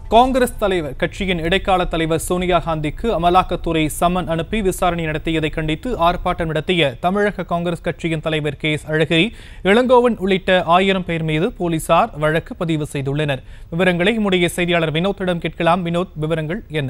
காங்கிரஸ் தலைவர் கட்சியின் இடைக்கால தலைவர் சோனியா காந்திக்கு அமலாக்கத்துறை சம்மன் அனுப்பி விசாரணை நடத்தியதை கண்டித்து ஆர்ப்பாட்டம் நடத்திய தமிழக காங்கிரஸ் கட்சியின் தலைவர் கே எஸ் அழகிரி இளங்கோவன் உள்ளிட்ட ஆயிரம் பேர் மீது போலீசார் வழக்கு பதிவு செய்துள்ளனர் விவரங்களை நம்முடைய செய்தியாளர் வினோத்திடம் கேட்கலாம் வினோத் விவரங்கள் என்ன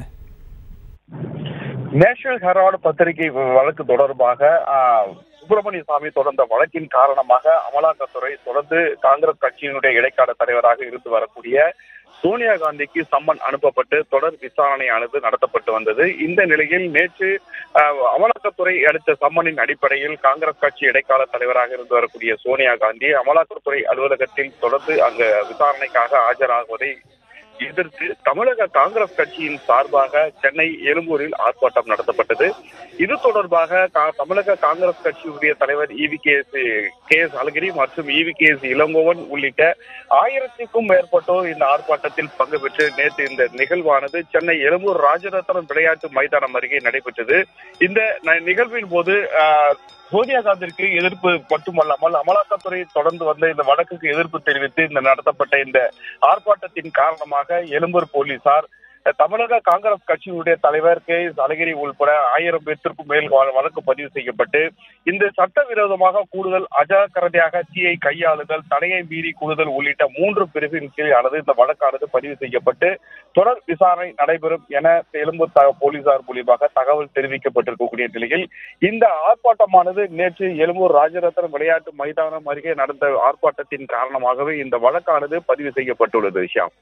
நேஷனல் ஹெரால்டு பத்திரிகை வழக்கு தொடர்பாக ஆஹ், சுப்பிரமணிய சாமி தொடர்ந்த வழக்கின் காரணமாக அமலாக்கத்துறை தொடர்ந்து காங்கிரஸ் கட்சியினுடைய இடைக்கால தலைவராக இருந்து வரக்கூடிய சோனியா காந்திக்கு சம்மன் அனுப்பப்பட்டு தொடர் விசாரணையானது நடத்தப்பட்டு வந்தது இந்த நிலையில் நேற்று ஆஹ், அமலாக்கத்துறை அளித்த சம்மனின் அடிப்படையில் காங்கிரஸ் கட்சி இடைக்கால தலைவராக இருந்து வரக்கூடிய சோனியா காந்தி அமலாக்கத்துறை அலுவலகத்தில் தொடர்ந்து அங்கு விசாரணைக்காக ஆஜராகுவதை எதிர்த்து தமிழக காங்கிரஸ் கட்சியின் சார்பாக சென்னை எழும்பூரில் ஆர்ப்பாட்டம் நடத்தப்பட்டது இது தொடர்பாக கா- தமிழக காங்கிரஸ் கட்சியுடைய தலைவர் E V K S K S Alagiri மற்றும் இவி கே எஸ் இளங்கோவன் உள்ளிட்ட ஆயிரத்திற்கும் மேற்பட்டோர் இந்த ஆர்ப்பாட்டத்தில் பங்கு பெற்று நேற்று இந்த நிகழ்வானது சென்னை எழும்பூர் ராஜரத்னம் விளையாட்டு மைதானம் அருகே நடைபெற்றது இந்த ந- நிகழ்வின் போது ஆஹ், சோனியா காந்திற்கு எதிர்ப்பு மட்டுமல்லாமல் அமலாக்கத்துறை தொடர்ந்து வந்த இந்த வழக்குக்கு எதிர்ப்பு தெரிவித்து இந்த நடத்தப்பட்ட இந்த ஆர்ப்பாட்டத்தின் காரணமாக எழும்பூர் போலீசார் தமிழக காங்கிரஸ் கட்சியுடைய தலைவர் கே எஸ் அழகிரி உள்பட ஆயிரம் பேர்த்திற்கும் மேல் வ- வழக்கு பதிவு செய்யப்பட்டு இந்த சட்டவிரோதமாக கூடுதல் அஜாக்கிரதையாக தீயை கையாளுதல் தடையை மீறி கூடுதல் உள்ளிட்ட மூன்று பிரிவின் கீழானது இந்த வழக்கானது பதிவு செய்யப்பட்டு தொடர் விசாரணை நடைபெறும் என எழும்பூர் த- போலீசார் மூலியமாக தகவல் தெரிவிக்கப்பட்டிருக்கக்கூடிய நிலையில் இந்த ஆர்ப்பாட்டமானது நேற்று எழும்பூர் ராஜரத்னம் விளையாட்டு மைதானம் அருகே நடந்த ஆர்ப்பாட்டத்தின் காரணமாகவே இந்த வழக்கானது பதிவு செய்யப்பட்டுள்ளது ஷியாம்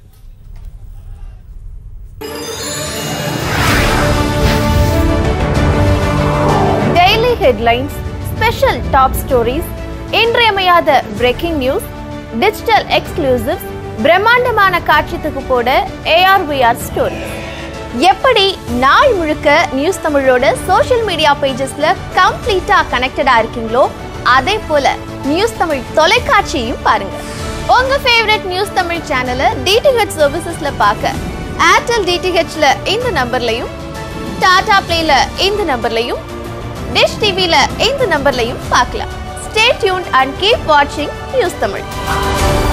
daily headlines special top stories இன்றியமையாத பிரேக்கிங் நியூஸ் டிஜிட்டல் எக்ஸ்க்ளூசிவ்ஸ் பிரம்மாண்டமான காட்சி தொகுப்போட ஏஆர்விஆர் ஸ்டோரி எப்படி நாள் முழுக்க நியூஸ் தமிழோட சோஷியல் மீடியா பேஜஸ்ல கம்ப்ளீட்டா கனெக்டடா இருக்கீங்களோ அதே போல நியூஸ் தமிழ் தொலைக்காட்சியையும் பாருங்க உங்க ஃபேவரட் நியூஸ் தமிழ் சேனலை டிடிஹெச் சர்வீசஸ்ல பார்க்க ஏர்டெல் டிடிஹெச்ல இந்த நம்பர்லையும் டாடா பிளேல இந்த நம்பர்லையும் டிஷ் டிவில இந்த நம்பர்லையும் பார்க்கலாம் ஸ்டே டியூன் அண்ட் கீப் வாட்சிங் நியூஸ் தமிழ்